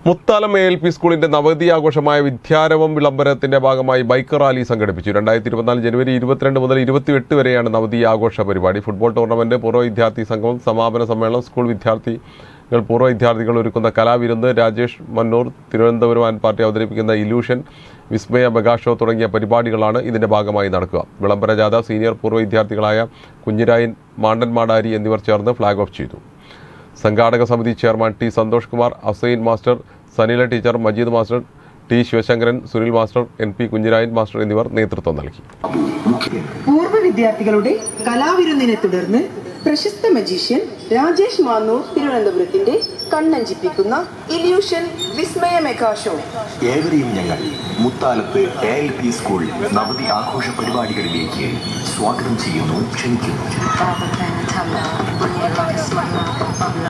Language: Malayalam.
മുത്താലം എ എൽ പി സ്കൂളിന്റെ നവതി ആഘോഷമായ വിദ്യാരവം വിളംബരത്തിന്റെ ഭാഗമായി ബൈക്ക് റാലി സംഘടിപ്പിച്ചു രണ്ടായിരത്തി ഇരുപത്തിനാല് ജനുവരി ഇരുപത്തിരണ്ട് മുതൽ ഇരുപത്തിയെട്ട് വരെയാണ് നവതി ആഘോഷ പരിപാടി ഫുട്ബോൾ ടൂർണമെന്റ് പൂർവ്വ വിദ്യാർത്ഥി സംഗമം സമാപന സമ്മേളനം സ്കൂൾ വിദ്യാർത്ഥികൾ പൂർവ്വ വിദ്യാർത്ഥികൾ ഒരുക്കുന്ന കലാവിരുന്ന് രാജേഷ് മന്നൂർ തിരുവനന്തപുരം ആൻഡ് പാർട്ടി അവതരിപ്പിക്കുന്ന ഇലൂഷൻ വിസ്മയ മെഗാ ഷോ തുടങ്ങിയ പരിപാടികളാണ് ഇതിന്റെ ഭാഗമായി നടക്കുക വിളംബര ജാഥ സീനിയർ പൂർവ്വ വിദ്യാർത്ഥികളായ കുഞ്ഞിരായൻ മാണ്ടൻ മാടാരി എന്നിവർ ചേർന്ന് ഫ്ളാഗ് ഓഫ് ചെയ്തു സംഘാടക സമിതി chairman T Santhosh Kumar Assain master Sanila teacher Majeed master T Sivasankaran Sunil master N P Kunhirayan master എന്നിവർ നേതൃത്വം നൽകി പൂർവ്വ വിദ്യാർത്ഥികളുടെ കലാവിരുന്നിനെ തുടർന്ന് പ്രശസ്ത മജീഷ്യൻ രാജേഷ് മാന്നൂർ തിരുവനന്തപുരത്തിന്റെ കണ്ണഞ്ചിപ്പിക്കുന്ന ഇല്യൂഷൻ വിസ്മയ മെഗാ ഷോ ഏവരെയും ഞങ്ങൾ Muthalath A L P school നവതി ആഘോഷ പരിപാടികളിലേക്ക് സ്വാഗതം ചെയ്യുന്നു ക്ഷണിക്കുന്നു